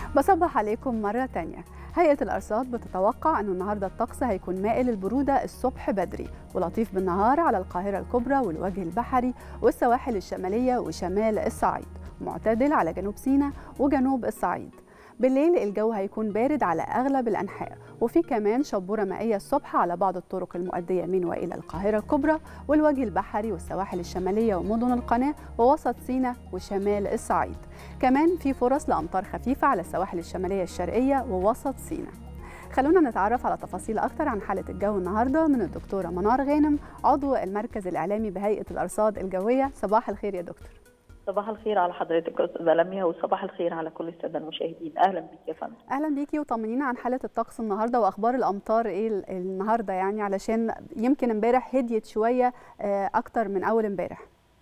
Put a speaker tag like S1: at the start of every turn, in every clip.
S1: بصبح عليكم مرة تانية هيئة الأرصاد بتتوقع أنه النهاردة الطقس هيكون مائل للبرودة الصبح بدري ولطيف بالنهار على القاهرة الكبرى والوجه البحري والسواحل الشمالية وشمال الصعيد معتدل على جنوب سيناء وجنوب الصعيد بالليل الجو هيكون بارد على أغلب الأنحاء وفي كمان شبورة مائية الصبح على بعض الطرق المؤدية من وإلى القاهرة الكبرى والوجه البحري والسواحل الشمالية ومدن القناة ووسط سيناء وشمال الصعيد كمان في فرص لأمطار خفيفة على السواحل الشمالية الشرقية ووسط سيناء خلونا نتعرف على تفاصيل أكتر عن حالة الجو النهاردة من الدكتورة منار غانم عضو المركز الإعلامي بهيئة الأرصاد الجوية صباح الخير يا دكتور
S2: صباح الخير على حضرتك استاذه لميا وصباح الخير على كل الساده المشاهدين اهلا بك يا فندم
S1: اهلا بيكي وطمنينا عن حاله الطقس النهارده واخبار الامطار ايه النهارده يعني علشان يمكن امبارح هديت شويه اكتر من اول امبارح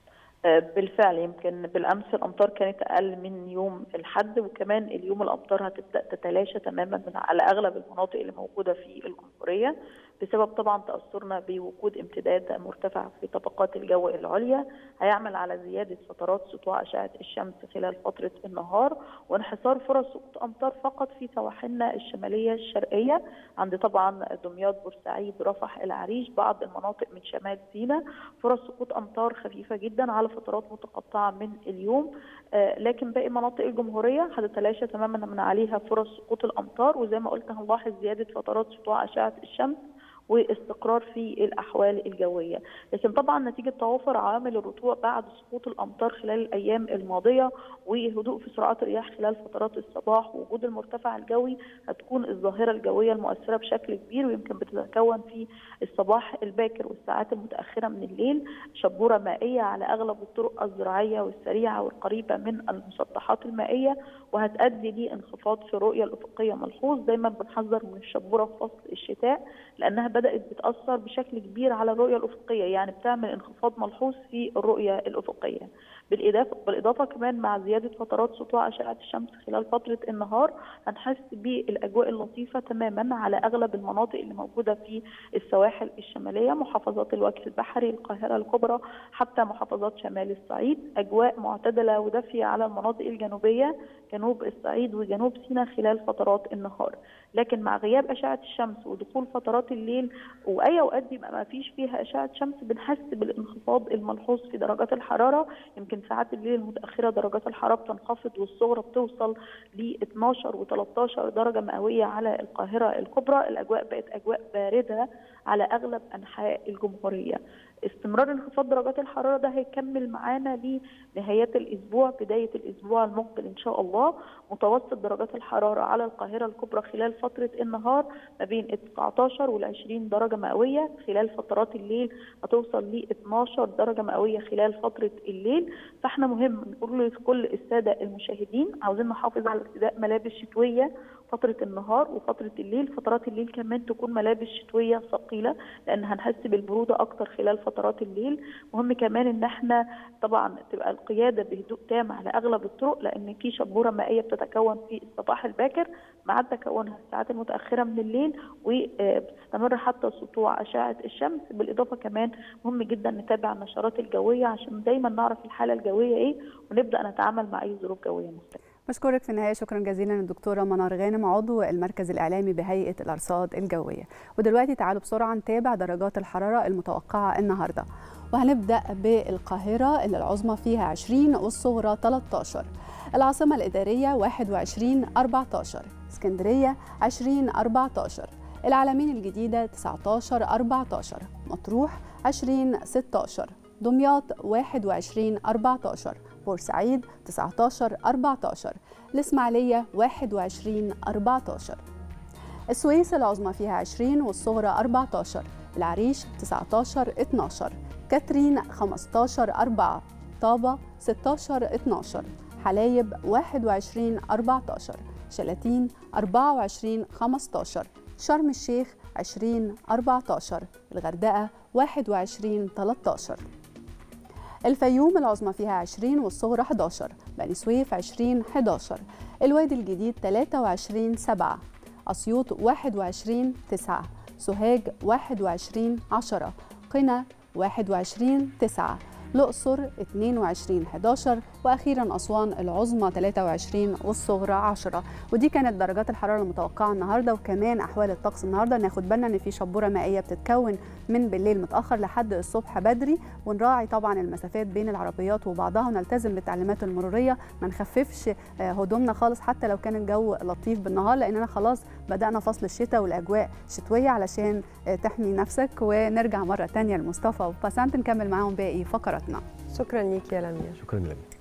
S2: بالفعل يمكن بالامس الامطار كانت اقل من يوم الحد وكمان اليوم الامطار هتبدا تتلاشى تماما من على اغلب المناطق اللي موجوده في الجمهوريه بسبب طبعا تاثرنا بوجود امتداد مرتفع في طبقات الجو العليا هيعمل على زياده فترات سطوع اشعه الشمس خلال فتره النهار وانحصار فرص سقوط امطار فقط في سواحلنا الشماليه الشرقيه عند طبعا دمياط بورسعيد رفح العريش بعض المناطق من شمال سيناء فرص سقوط امطار خفيفه جدا على فترات متقطعه من اليوم آه لكن باقي مناطق الجمهوريه هتتلاشى تماما من عليها فرص سقوط الامطار وزي ما قلت هنلاحظ زياده فترات سطوع اشعه الشمس واستقرار في الاحوال الجويه، لكن طبعا نتيجه توافر عوامل الرطوبه بعد سقوط الامطار خلال الايام الماضيه وهدوء في سرعات الرياح خلال فترات الصباح ووجود المرتفع الجوي هتكون الظاهره الجويه المؤثره بشكل كبير ويمكن بتتكون في الصباح الباكر والساعات المتاخره من الليل شبوره مائيه على اغلب الطرق الزراعيه والسريعه والقريبه من المسطحات المائيه وهتؤدي لانخفاض في الرؤيه الافقيه ملحوظ دايما بنحذر من الشبوره في فصل الشتاء لانها بدات بتاثر بشكل كبير على الرؤيه الافقيه يعني بتعمل انخفاض ملحوظ في الرؤيه الافقيه بالاضافه بالاضافه كمان مع زياده فترات سطوع اشعه الشمس خلال فتره النهار هنحس بالاجواء اللطيفه تماما على اغلب المناطق اللي موجوده في السواحل الشماليه محافظات الوجه البحري القاهره الكبرى حتى محافظات شمال الصعيد اجواء معتدله ودافيه على المناطق الجنوبيه جنوب الصعيد وجنوب سيناء خلال فترات النهار لكن مع غياب اشعه الشمس ودخول فترات الليل واي اوقات بيبقى ما فيش فيها اشعه شمس بنحس بالانخفاض الملحوظ في درجات الحراره يمكن ساعات الليل المتاخره درجات الحراره بتنخفض والصغرى بتوصل ل 12 و13 درجه مئويه على القاهره الكبرى الاجواء بقت اجواء بارده على اغلب انحاء الجمهوريه استمرار انخفاض درجات الحراره ده هيكمل معانا لنهايات الاسبوع بدايه الاسبوع المقبل ان شاء الله متوسط درجات الحراره على القاهره الكبرى خلال فتره النهار ما بين 19 وال 20 درجه مئويه خلال فترات الليل هتوصل ل 12 درجه مئويه خلال فتره الليل فاحنا مهم نقول لكل الساده المشاهدين عاوزين نحافظ على ارتداء ملابس شتويه فترة النهار وفترة الليل فترات الليل كمان تكون ملابس شتوية ثقيلة لأن هنحس بالبرودة أكتر خلال فترات الليل مهم كمان إن احنا طبعا تبقى القيادة بهدوء تام على أغلب الطرق لأن في شبورة مائية بتتكون في الصباح الباكر مع تكونها الساعات المتأخرة من الليل وبتستمر حتى سطوع أشعة الشمس بالإضافة كمان مهم جدا نتابع النشرات الجوية عشان دايما نعرف الحالة الجوية إيه ونبدأ نتعامل مع أي ظروف جوية مختلفة
S1: بشكرك في النهايه شكرا جزيلا للدكتوره منار غانم عضو المركز الاعلامي بهيئه الارصاد الجويه ودلوقتي تعالوا بسرعه نتابع درجات الحراره المتوقعه النهارده وهنبدا بالقاهره اللي العظمى فيها 20 والصغرى 13 العاصمه الاداريه 21 14 اسكندريه 20 14 العلمين الجديده 19 14 مطروح 20 16 دمياط 21 14 بورسعيد 19 14 الإسماعيلية 21 14 السويس العظمى فيها 20 والصغرى 14 العريش 19 12 كاترين 15 4 طابة 16 12 حلايب 21 14 شلاتين 24 15 شرم الشيخ 20 14 الغردقة 21 13 الفيوم العظمى فيها 20 والصغرى 11 بني سويف 20 11 الوادي الجديد 23 7 أسيوط 21 9 سوهاج 21 10 قنا 21 9 الأقصر 22 11 وأخيرا أسوان العظمى 23 والصغرى 10 ودي كانت درجات الحرارة المتوقعة النهاردة وكمان أحوال الطقس النهاردة ناخد بالنا إن في شبورة مائية بتتكون من بالليل متأخر لحد الصبح بدري ونراعي طبعا المسافات بين العربيات وبعضها ونلتزم بالتعليمات المرورية ما نخففش هدومنا خالص حتى لو كان الجو لطيف بالنهار لأننا خلاص بدأنا فصل الشتاء والأجواء شتوية علشان تحمي نفسك ونرجع مرة تانية لمصطفى وباسانت نكمل معاهم باقي فقراتنا
S3: شكرا ليك يا لميا
S4: شكرا لك